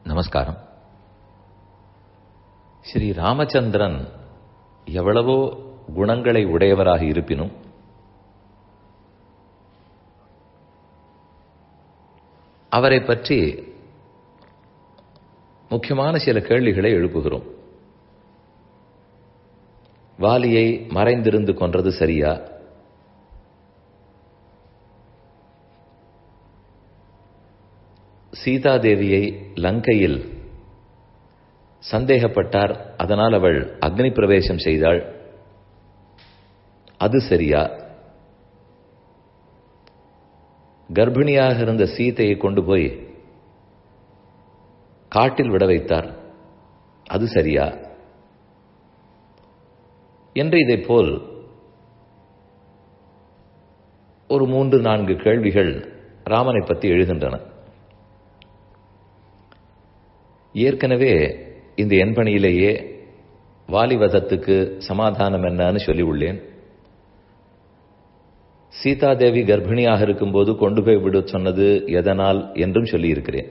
நமஸ்காரம் ஸ்ரீ ராமச்சந்திரன் எவ்வளவோ குணங்களை உடையவராக இருப்பினும் அவரை பற்றி முக்கியமான சில கேள்விகளை எழுப்புகிறோம் வாலியை மறைந்திருந்து கொன்றது சரியா சீதாதேவியை லங்கையில் சந்தேகப்பட்டார் அதனால் அவள் அக்னி பிரவேசம் செய்தாள் அது சரியா கர்ப்பிணியாக இருந்த சீதையை கொண்டு போய் காட்டில் விட வைத்தார் அது சரியா என்று இதை போல் ஒரு மூன்று நான்கு கேள்விகள் ராமனை பற்றி எழுகின்றன ஏற்கனவே இந்த என்பணியிலேயே வாலிவதத்துக்கு சமாதானம் என்னன்னு சொல்லி உள்ளேன் சீதாதேவி கர்ப்பிணியாக இருக்கும்போது கொண்டு போய் விட சொன்னது எதனால் என்றும் சொல்லியிருக்கிறேன்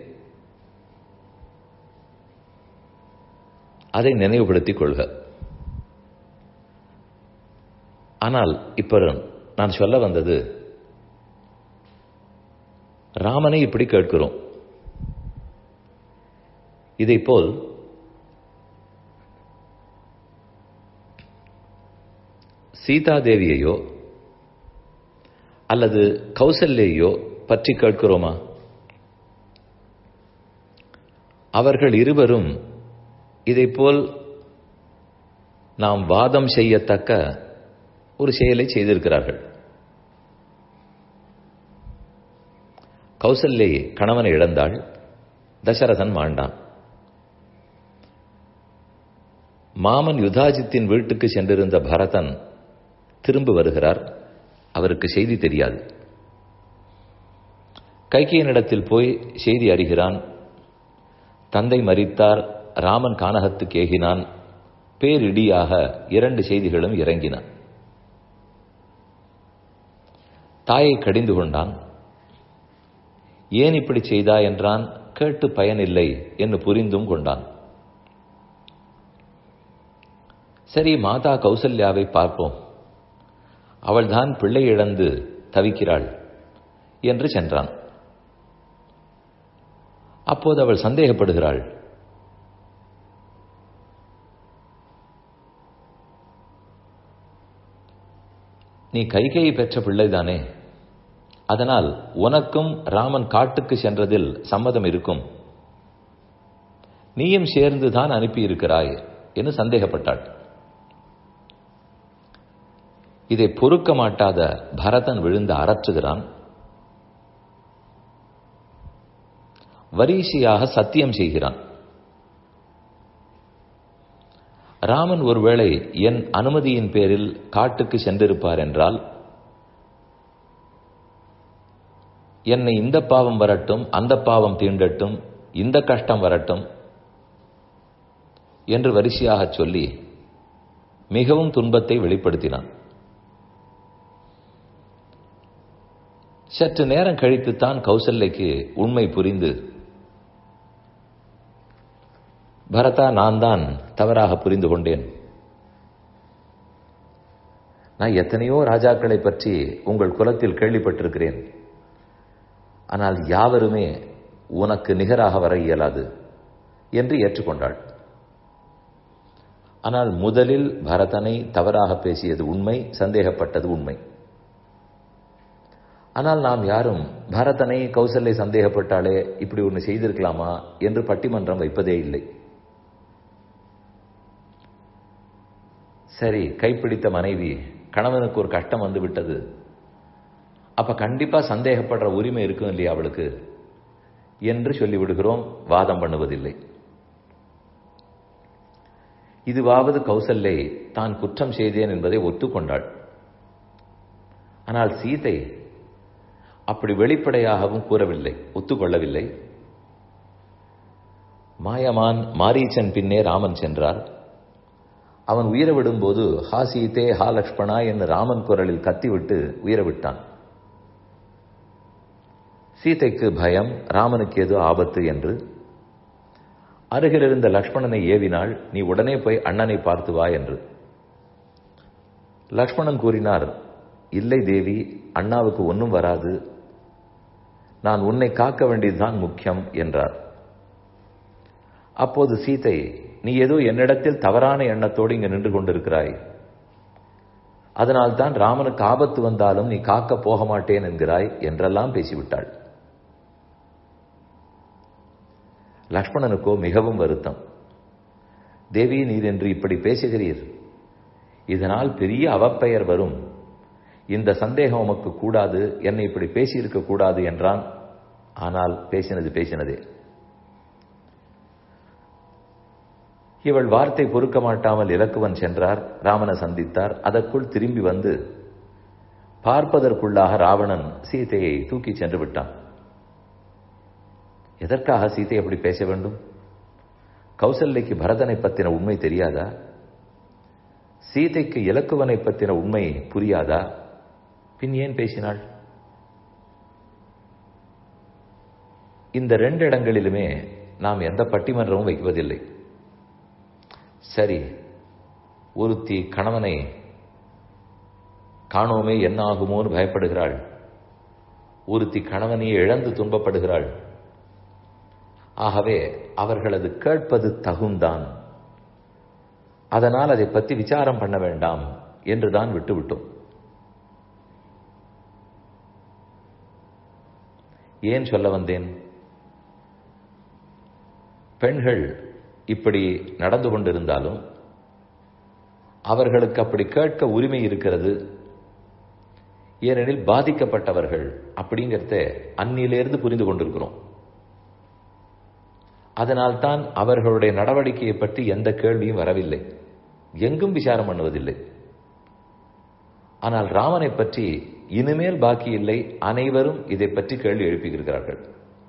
அதை நினைவுபடுத்திக் கொள்க ஆனால் இப்ப நான் சொல்ல வந்தது ராமனை இப்படி கேட்கிறோம் இதை போல் சீதாதேவியையோ அல்லது கௌசல்யையோ பற்றி கேட்கிறோமா அவர்கள் இருவரும் இதைப்போல் நாம் வாதம் செய்யத்தக்க ஒரு செயலை செய்திருக்கிறார்கள் கௌசல்யை கணவனை இழந்தாள் தசரதன் மாண்டான் மாமன் யுதாஜித்தின் வீட்டுக்கு சென்றிருந்த பரதன் திரும்ப வருகிறார் அவருக்கு செய்தி தெரியாது கைகையனிடத்தில் போய் செய்தி அறிகிறான் தந்தை மறித்தார் ராமன் கானகத்துக்கு ஏகினான் பேரிடியாக இரண்டு செய்திகளும் இறங்கின தாயை கடிந்து கொண்டான் ஏன் இப்படி செய்தா என்றான் கேட்டு பயனில்லை என்று புரிந்தும் கொண்டான் சரி மாதா கௌசல்யாவை பார்ப்போம் அவள்தான் பிள்ளை இழந்து தவிக்கிறாள் என்று சென்றான் அப்போது அவள் சந்தேகப்படுகிறாள் நீ கைகையை பெற்ற பிள்ளைதானே அதனால் உனக்கும் ராமன் காட்டுக்கு சென்றதில் சம்மதம் இருக்கும் நீயும் சேர்ந்துதான் அனுப்பியிருக்கிறாய் என்று சந்தேகப்பட்டாள் இதை பொறுக்க மாட்டாத பரதன் விழுந்து அரற்றுகிறான் வரிசையாக சத்தியம் செய்கிறான் ராமன் ஒருவேளை என் அனுமதியின் பேரில் காட்டுக்கு சென்றிருப்பார் என்றால் என்னை இந்த பாவம் வரட்டும் அந்த பாவம் தீண்டட்டும் இந்த கஷ்டம் வரட்டும் என்று வரிசையாக சொல்லி மிகவும் துன்பத்தை வெளிப்படுத்தினான் சற்று நேரம் கழித்துத்தான் கௌசல்லைக்கு உண்மை புரிந்து பரதா நான் தான் தவறாக புரிந்து கொண்டேன் நான் எத்தனையோ ராஜாக்களை பற்றி உங்கள் குலத்தில் கேள்விப்பட்டிருக்கிறேன் ஆனால் யாவருமே உனக்கு நிகராக வர இயலாது என்று ஏற்றுக்கொண்டாள் ஆனால் முதலில் பரதனை தவறாக பேசியது உண்மை சந்தேகப்பட்டது உண்மை ஆனால் நாம் யாரும் பரதனை கௌசல்யை சந்தேகப்பட்டாலே இப்படி ஒன்று செய்திருக்கலாமா என்று பட்டிமன்றம் வைப்பதே இல்லை சரி கைப்பிடித்த மனைவி கணவனுக்கு ஒரு கஷ்டம் வந்து விட்டது அப்ப கண்டிப்பா சந்தேகப்படுற உரிமை இருக்கும் இல்லையா அவளுக்கு என்று சொல்லிவிடுகிறோம் வாதம் பண்ணுவதில்லை இதுவாவது கௌசல்யை தான் குற்றம் செய்தேன் என்பதை ஒத்துக்கொண்டாள் ஆனால் சீதை அப்படி வெளிப்படையாகவும் கூறவில்லை ஒத்துக்கொள்ளவில்லை மாயமான் மாரீச்சன் பின்னே ராமன் சென்றார் அவன் உயிர விடும்போது ஹா சீதே ஹா லக்ஷ்மணா என்று ராமன் குரலில் கத்திவிட்டு உயிர விட்டான் சீதைக்கு பயம் ராமனுக்கு ஏதோ ஆபத்து என்று அருகில் இருந்த லக்ஷ்மணனை ஏவினாள் நீ உடனே போய் அண்ணனை பார்த்து வா என்று லக்ஷ்மணன் கூறினார் இல்லை தேவி அண்ணாவுக்கு ஒன்றும் வராது நான் உன்னை காக்க வேண்டியதுதான் முக்கியம் என்றார் அப்போது சீதை நீ ஏதோ என்னிடத்தில் தவறான எண்ணத்தோடு இங்கு நின்று கொண்டிருக்கிறாய் அதனால்தான் ராமனுக்கு ஆபத்து வந்தாலும் நீ காக்க போக மாட்டேன் என்கிறாய் என்றெல்லாம் பேசிவிட்டாள் லக்ஷ்மணனுக்கோ மிகவும் வருத்தம் தேவி நீர் என்று இப்படி பேசுகிறீர் இதனால் பெரிய அவப்பெயர் வரும் இந்த சந்தேகம் உமக்கு கூடாது என்னை இப்படி பேசியிருக்க கூடாது என்றான் ஆனால் பேசினது பேசினதே இவள் வார்த்தை பொறுக்க மாட்டாமல் இலக்குவன் சென்றார் ராமனை சந்தித்தார் அதற்குள் திரும்பி வந்து பார்ப்பதற்குள்ளாக ராவணன் சீதையை தூக்கி சென்று விட்டான் எதற்காக சீதை அப்படி பேச வேண்டும் கௌசல்லைக்கு பரதனை பத்தின உண்மை தெரியாதா சீதைக்கு இலக்குவனை பத்தின உண்மை புரியாதா பின் ஏன் பேசினாள் இந்த ரெண்டு இடங்களிலுமே நாம் எந்த பட்டிமன்றமும் வைப்பதில்லை சரி ஒருத்தி கணவனை காணோமே என்ன ஆகுமோன்னு பயப்படுகிறாள் ஒருத்தி கணவனையே இழந்து துன்பப்படுகிறாள் ஆகவே அவர்களது கேட்பது தகுந்தான் அதனால் அதை பற்றி விசாரம் பண்ண வேண்டாம் என்றுதான் விட்டுவிட்டோம் ஏன் சொல்ல வந்தேன் பெண்கள் இப்படி நடந்து கொண்டிருந்தாலும் அவர்களுக்கு அப்படி கேட்க உரிமை இருக்கிறது ஏனெனில் பாதிக்கப்பட்டவர்கள் அப்படிங்கிறத அந்நியிலிருந்து புரிந்து கொண்டிருக்கிறோம் அதனால்தான் அவர்களுடைய நடவடிக்கையை பற்றி எந்த கேள்வியும் வரவில்லை எங்கும் விசாரம் பண்ணுவதில்லை ஆனால் ராமனை பற்றி இனிமேல் பாக்கி இல்லை அனைவரும் இதை பற்றி கேள்வி எழுப்பியிருக்கிறார்கள்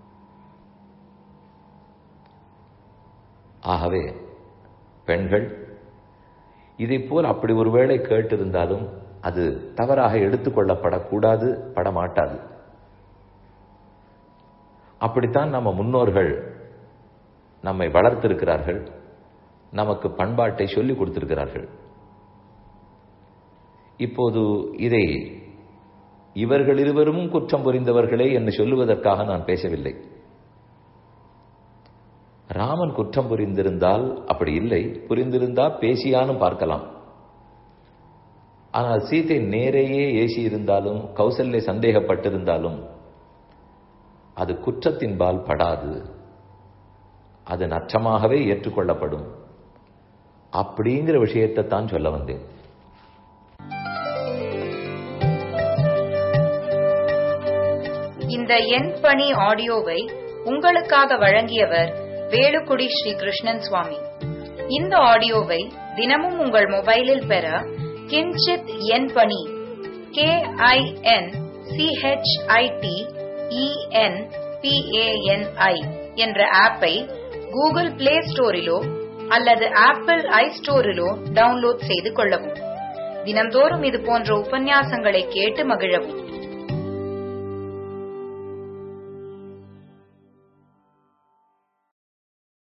ஆகவே பெண்கள் இதை போல் அப்படி ஒருவேளை கேட்டிருந்தாலும் அது தவறாக எடுத்துக்கொள்ளப்படக்கூடாது படமாட்டாது அப்படித்தான் நம்ம முன்னோர்கள் நம்மை வளர்த்திருக்கிறார்கள் நமக்கு பண்பாட்டை சொல்லிக் கொடுத்திருக்கிறார்கள் இப்போது இதை இவர்கள் இருவரும் குற்றம் புரிந்தவர்களே என்று சொல்லுவதற்காக நான் பேசவில்லை ராமன் குற்றம் புரிந்திருந்தால் அப்படி இல்லை புரிந்திருந்தா பேசியானும் பார்க்கலாம் ஆனால் சீதை நேரையே ஏசி இருந்தாலும் கௌசல்ய சந்தேகப்பட்டிருந்தாலும் அது குற்றத்தின்பால் படாது அது நச்சமாகவே ஏற்றுக்கொள்ளப்படும் அப்படிங்கிற விஷயத்தை தான் சொல்ல வந்தேன் இந்த என் பணி ஆடியோவை உங்களுக்காக வழங்கியவர் வேலுக்குடி ஸ்ரீ கிருஷ்ணன் சுவாமி இந்த ஆடியோவை தினமும் உங்கள் மொபைலில் பெற கிஞ்சித் என் பணி கே ஐ என் சிஹெச்ஐடி இஎன் பிஏஎன்ஐ என்ற ஆப்பை கூகுள் பிளே ஸ்டோரிலோ அல்லது ஆப்பிள் ஐ ஸ்டோரிலோ டவுன்லோட் செய்து கொள்ளவும் தினம்தோறும் இது போன்ற உபன்யாசங்களை கேட்டு மகிழவும்